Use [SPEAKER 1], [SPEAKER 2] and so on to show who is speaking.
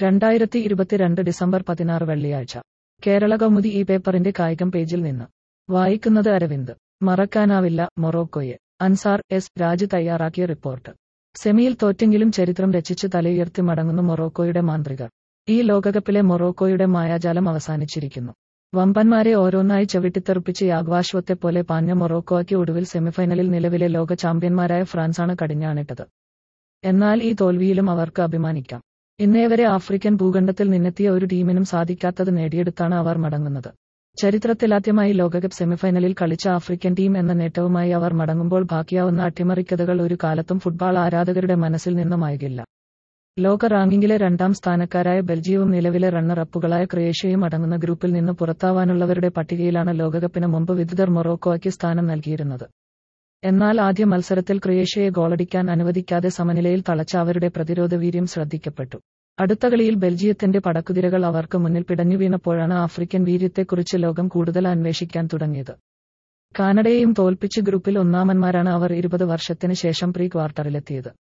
[SPEAKER 1] രണ്ടായിരത്തി ഇരുപത്തിരണ്ട് ഡിസംബർ പതിനാറ് വെള്ളിയാഴ്ച കേരള കൗമുദി ഈ പേപ്പറിന്റെ കായികം പേജിൽ നിന്ന് വായിക്കുന്നത് അരവിന്ദ് മറക്കാനാവില്ല മൊറോക്കോയെ അൻസാർ എസ് രാജ് തയ്യാറാക്കിയ റിപ്പോർട്ട് സെമിയിൽ തോറ്റെങ്കിലും ചരിത്രം രചിച്ച് തലയുയർത്തി മടങ്ങുന്നു മൊറോക്കോയുടെ മാന്ത്രികർ ഈ ലോകകപ്പിലെ മൊറോക്കോയുടെ മായാജാലം അവസാനിച്ചിരിക്കുന്നു വമ്പന്മാരെ ഓരോന്നായി ചവിട്ടിത്തെറിപ്പിച്ച് യാഗ്വാശ്വത്തെ പോലെ പാഞ്ഞ മൊറോക്കോയ്ക്ക് ഒടുവിൽ സെമിഫൈനലിൽ നിലവിലെ ലോക ചാമ്പ്യന്മാരായ ഫ്രാൻസാണ് കടിഞ്ഞാണിട്ടത് എന്നാൽ ഈ തോൽവിയിലും അവർക്ക് അഭിമാനിക്കാം ഇന്നേവരെ ആഫ്രിക്കൻ ഭൂഖണ്ഡത്തിൽ നിന്നെത്തിയ ഒരു ടീമിനും സാധിക്കാത്തത് നേടിയെടുത്താണ് അവർ മടങ്ങുന്നത് ചരിത്രത്തിലാദ്യമായി ലോകകപ്പ് സെമിഫൈനലിൽ കളിച്ച ആഫ്രിക്കൻ ടീം എന്ന നേട്ടവുമായി അവർ മടങ്ങുമ്പോൾ ബാക്കിയാവുന്ന അട്ടിമറിക്കഥകൾ ഒരു കാലത്തും ഫുട്ബോൾ ആരാധകരുടെ മനസ്സിൽ നിന്നുമായില്ല ലോക റാങ്കിങ്ങിലെ രണ്ടാം സ്ഥാനക്കാരായ ബെൽജിയവും നിലവിലെ റണ്ണർ ക്രൊയേഷ്യയും അടങ്ങുന്ന ഗ്രൂപ്പിൽ നിന്ന് പുറത്താവാനുള്ളവരുടെ പട്ടികയിലാണ് ലോകകപ്പിന് മുമ്പ് വിദുതർ മൊറോക്കോയ്ക്ക് സ്ഥാനം നൽകിയിരുന്നത് എന്നാൽ ആദ്യ മത്സരത്തിൽ ക്രൊയേഷ്യയെ ഗോളടിക്കാൻ അനുവദിക്കാതെ സമനിലയിൽ തളച്ച അവരുടെ പ്രതിരോധ വീര്യം ശ്രദ്ധിക്കപ്പെട്ടു അടുത്ത കളിയിൽ ബെൽജിയത്തിന്റെ പടക്കുതിരകൾ അവർക്ക് മുന്നിൽ പിടഞ്ഞു വീണപ്പോഴാണ് ആഫ്രിക്കൻ വീര്യത്തെക്കുറിച്ച് ലോകം കൂടുതൽ അന്വേഷിക്കാൻ തുടങ്ങിയത് കാനഡയെയും തോൽപ്പിച്ച് ഗ്രൂപ്പിൽ ഒന്നാമന്മാരാണ് അവർ ഇരുപത് വർഷത്തിന് ശേഷം പ്രീ ക്വാർട്ടറിലെത്തിയത്